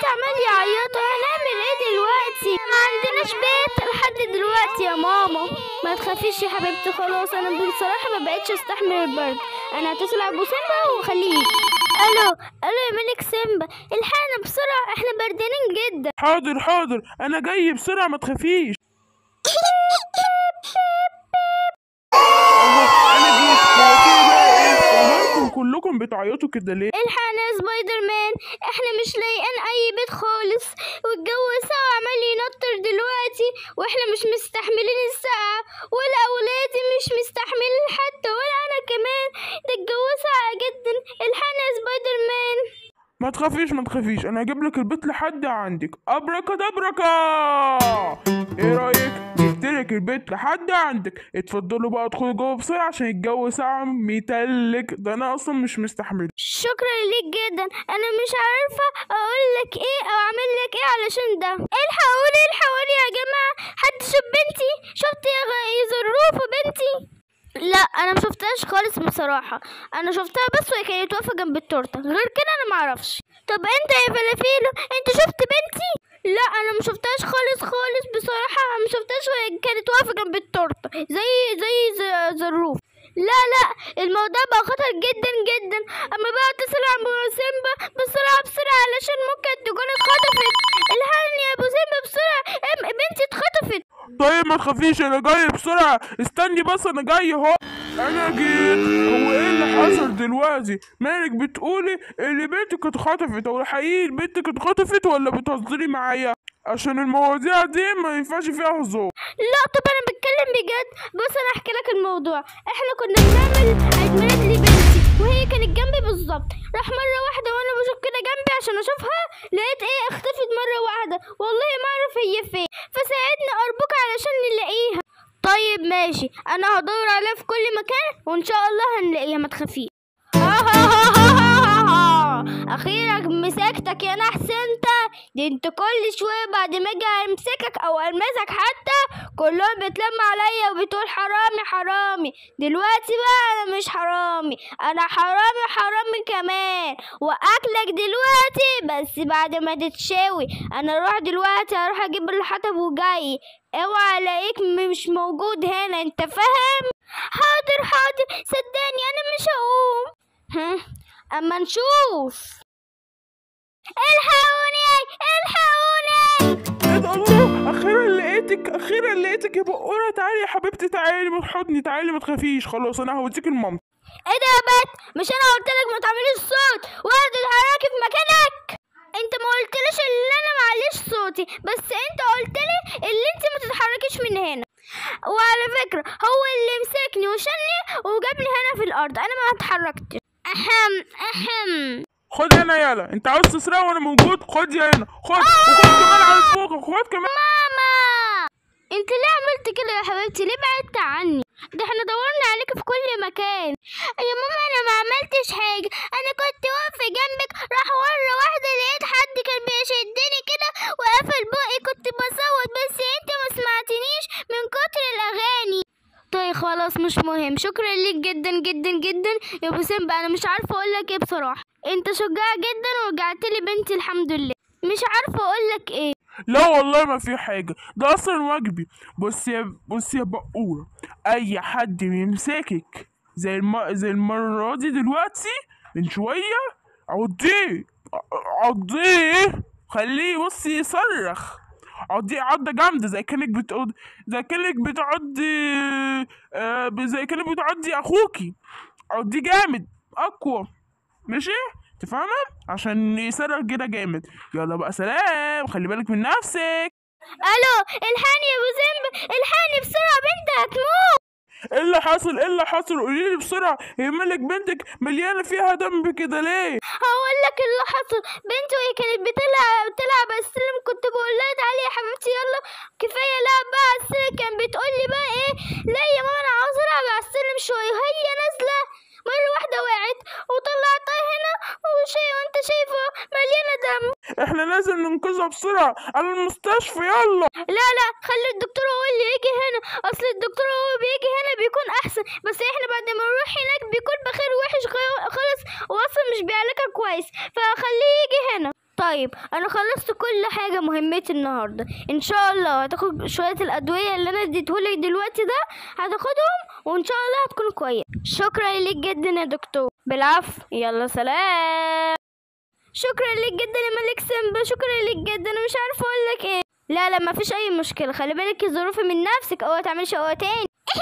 عمال يعيطوا هنعمل ايه دلوقتي ما عندناش بيت لحد دلوقتي يا ماما ما تخافيش يا حبيبتي خلاص انا بصراحه ما بقتش استحمل البرد انا هتصل على ابو سيمبا واخليه يجي. الو الو يا ملك سيمبا الحقنا بسرعه احنا بردانين جدا حاضر حاضر انا جاي بسرعه ما تخافيش اهو انا جيت هو في بقى ايه ومالكم كلكم بتعيطوا كده ليه الحقنا يا سبايدر مان احنا مش لاقيين اي بيت خالص والجو ساقع عمال ينطر دلوقتي واحنا مش مستحملين السقعة ولا اولادي مش مستحملين حتى ولا انا كمان ده الجو ساقع جدا الحقنا يا سبايدر مان ما تخافيش ما تخافيش انا هجيب لك البيت لحد عندك ابركادبركا ايه رايك جبت لك البيت لحد عندك اتفضلوا بقى ادخلوا جوه بسرعه عشان الجو ساقع ميتلج ده انا اصلا مش مستحمل شكرا ليك جدا انا مش عارفة اقول لك ايه او اعمل لك ايه علشان ده الحقوني الحقوني يا جماعة حد شوف بنتي شفت يا غ- يا زروفة بنتي لا انا ما شفتهاش خالص بصراحه انا شفتها بس وهي كانت واقفه جنب التورته غير كده انا ما اعرفش طب انت يا فلافيلو انت شفت بنتي لا انا ما شفتهاش خالص خالص بصراحه ما شفتهاش وهي كانت واقفه جنب التورته زي زي ز- زروف لا لا الموضوع بقى خطر جدا جدا اما بقى اتصل على ابو سيمبا بسرعه بسرعه علشان ممكن تكون اتخطفت الحقني يا ابو سيمبا بسرعه ام- بنتي اتخطفت طيب ما تخافيش انا جاي بسرعه استني بس انا جاي اهو انا جيت هو ايه اللي حصل دلوقتي مالك بتقولي اللي بنتك اتخطفت هو حقيقي بنتك اتخطفت ولا بتهزري معايا عشان المواضيع دي ما ينفعش فيها هزار لا طب انا بتكلم بجد بص انا احكي لك الموضوع احنا كنا بنعمل عيد ميلاد لبنتي وهي كانت جنبي بالظبط راح مره واحده وانا بشوف كده جنبي عشان اشوفها لقيت ايه اختفت مره واحده والله ما اعرف هي فين فساعدني ارجوك علشان نلاقيها طيب ماشي انا هدور عليها في كل مكان وان شاء الله هنلاقيها ما تخافيش اخيرا مسكتك يا نحس انت دي انت كل شويه بعد ما اجي امسكك او المسك حتى كلهم بيتلم عليا وبتقول حرامي حرامي دلوقتي بقى انا مش حرامي انا حرامي حرامي كمان واكلك دلوقتي بس بعد ما تتشوي انا اروح دلوقتي اروح اجيب الحطب وجاي اوعى الاقيك م- مش موجود هنا انت فاهم حاضر حاضر صدقني انا مش هقوم هم، اما نشوف الحقوني الحقوني ايه ده الله اخيرا لقيتك اخيرا لقيتك يا بقوره تعالي يا حبيبتي تعالي من حضني تعالي ما تخافيش خلاص انا هوديك المام ايه ده يا بت مش انا قلت لك ما تعمليش صوت ولا تتحركي في مكانك انت ما قلتليش اللي انا معليش صوتي بس انت قلت لي اللي انت ما تتحركيش من هنا وعلى فكرة هو اللي مسكني وشلني وجابني هنا في الارض انا ما اتحركتش اهم اهم خد هنا يلا انت عاوز تسرق وانا موجود خد يا هنا خد وخد كمان على فوق خد كمان ماما انت ليه عملت كده يا حبيبتي ليه بعدت عني ده احنا دورنا عليك في كل مكان يا ماما انا ما عملتش حاجه انا كنت واقفه جنبك راح مره واحده لقيت حد كان بيشدني كده وقفل بقي كنت بصوت بس انت ما سمعتنيش من كتر الاغاني طيب خلاص مش مهم شكرا ليك جدا جدا جدا يا ابو سيمبا انا مش عارفه اقول لك ايه بصراحه انت شجاع جدا ورجعت لي بنتي الحمد لله مش عارفه اقول لك ايه لا والله ما في حاجة ده أصلا واجبي بص يا بص يا بقورة أي حد يمسكك زي الم... زي المرة دي دلوقتي من شوية عضيه عضيه خليه بص يصرخ عضيه عضة جامدة زي كأنك بتعض زي كأنك بتعضي آه زي كأنك بتعضي أخوكي عضيه جامد أقوى ماشي تفهمها عشان يصرخ كده جامد يلا بقى سلام خلي بالك من نفسك الو الحقني يا ابو زنب الحقني بسرعه بنتي هتموت ايه اللي حصل ايه اللي حصل قولي لي بسرعه هي مالك بنتك مليانه فيها دم كده ليه هقول لك اللي حصل بنتي وهي كانت بتلعب بتلعب على السلم كنت بقول لها تعالي يا حبيبتي يلا كفايه لعب بقى على السلم كان بتقول لي بقى ايه لا يا ماما انا عاوزه العب على السلم شويه هي نازله مرة واحدة وقعت وطلعتها هنا وشي وانت شايفة مليانة دم احنا لازم ننقذها بسرعه على المستشفى يلا لا لا خلي الدكتور هو اللي يجي هنا اصل الدكتور هو بيجي هنا بيكون احسن بس احنا بعد ما نروح هناك بيكون بخير وحش خ- خالص واصلا مش بيعالجها كويس فخليه يجي هنا طيب انا خلصت كل حاجه مهمتي النهارده ان شاء الله هتاخد شويه الادويه اللي انا اديتهولك دلوقتي ده هتاخدهم وان شاء الله هتكون كويس شكرا ليك جدا يا دكتور بالعفو يلا سلام شكرا ليك جدا يا ملك سيمبا شكرا ليك جدا انا مش عارفه اقول لك ايه لا لا مفيش اي مشكله خلي بالك الظروف من نفسك اوعي تعملي شقوة تاني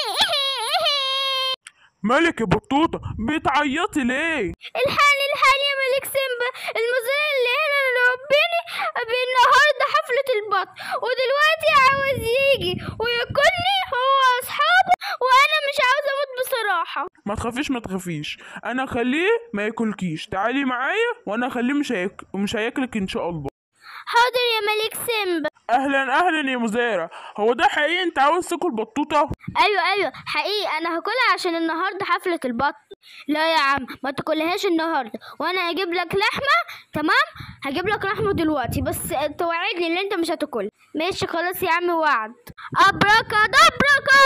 مالك يا بطوطة بتعيطي ليه الحالي الحالي يا ملك سيمبا المزرعة اللي هنا اللي رباني النهارده حفلة البط ودلوقتي عاوز يجي وياكلني هو واصحابه وانا مش عاوزة اموت بصراحة ما تخافيش ما تخافيش انا اخليه ما ياكلكيش تعالي معايا وانا اخليه مش هيك... مش هياكلك ان شاء الله حاضر يا ملك سيمبا اهلا اهلا يا مزارع هو ده حقيقي انت عاوز تاكل بطوطة ايوه ايوه حقيقي انا هاكلها عشان النهارده حفلة البط لا يا عم ما تاكلهاش النهارده وانا هجيب لك لحمة تمام هجيب لك لحمة دلوقتي بس توعدني ان انت مش هتاكلها ماشي خلاص يا عم وعد ابركا دبركا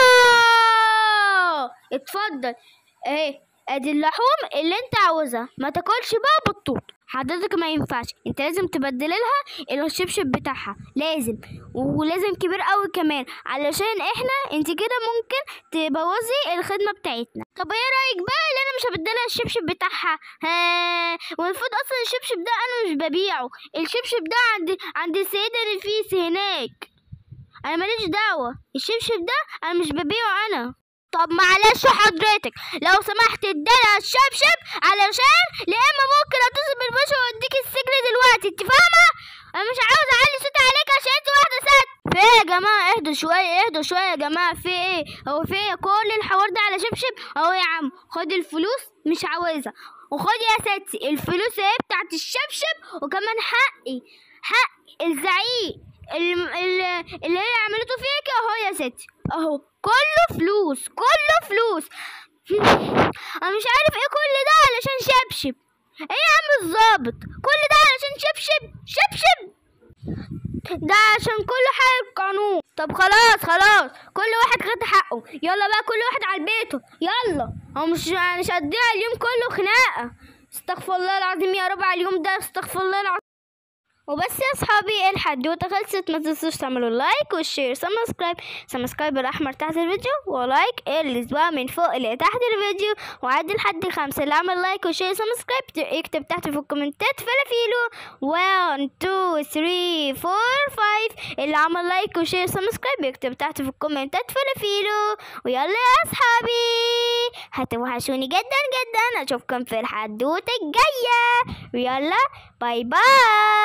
اتفضل اهي ادي اللحوم اللي انت عاوزها ما تاكلش بقى بطوط حضرتك ما ينفعش انت لازم تبدل لها الشبشب بتاعها لازم ولازم كبير قوي كمان علشان احنا انت كده ممكن تبوظي الخدمه بتاعتنا طب ايه رايك بقى اللي انا مش هبدلها الشبشب بتاعها ها والمفروض اصلا الشبشب ده انا مش ببيعه الشبشب ده عند عند السيده نفيس هناك انا ماليش دعوه الشبشب ده انا مش ببيعه انا طب معلش حضرتك لو سمحت ادالها الشبشب علشان يا اما ممكن اتصل بالباشا واديك السجن دلوقتي انت فاهمه انا مش عاوز اعلي صوتي عليك عشان انت واحده ست في ايه يا جماعه اهدوا شويه اهدوا شويه يا جماعه في ايه هو في ايه كل الحوار ده على شبشب اهو يا عم خد الفلوس مش عاوزها وخد يا ستي الفلوس اهي بتاعت الشبشب وكمان حقي حق الزعيق الم- ال- اللي هي عملته فيك اهو يا ستي اهو كله فلوس كله فلوس انا مش عارف ايه كل ده علشان شبشب ايه يا عم الظابط كل ده علشان شبشب شبشب ده عشان كل حاجة قانون طب خلاص خلاص كل واحد خد حقه يلا بقى كل واحد على بيته يلا هو مش مش هتضيع اليوم كله خناقة استغفر الله العظيم يا رب على اليوم ده استغفر الله العظيم وبس يا اصحابي الحدوته خلصت ما تنسوش تعملوا لايك والشير سبسكرايب سبسكرايب الاحمر تحت الفيديو ولايك اللي بقى من فوق اللي تحت الفيديو وعد لحد خمسة اللي عمل لايك وشير سبسكرايب يكتب تحت في الكومنتات فلافيلو 1 2 3 4 5 اللي عمل لايك وشير سبسكرايب يكتب تحت في الكومنتات فلافيلو ويلا يا اصحابي هتوحشوني جدا جدا اشوفكم في الحدوته الجايه ويلا باي باي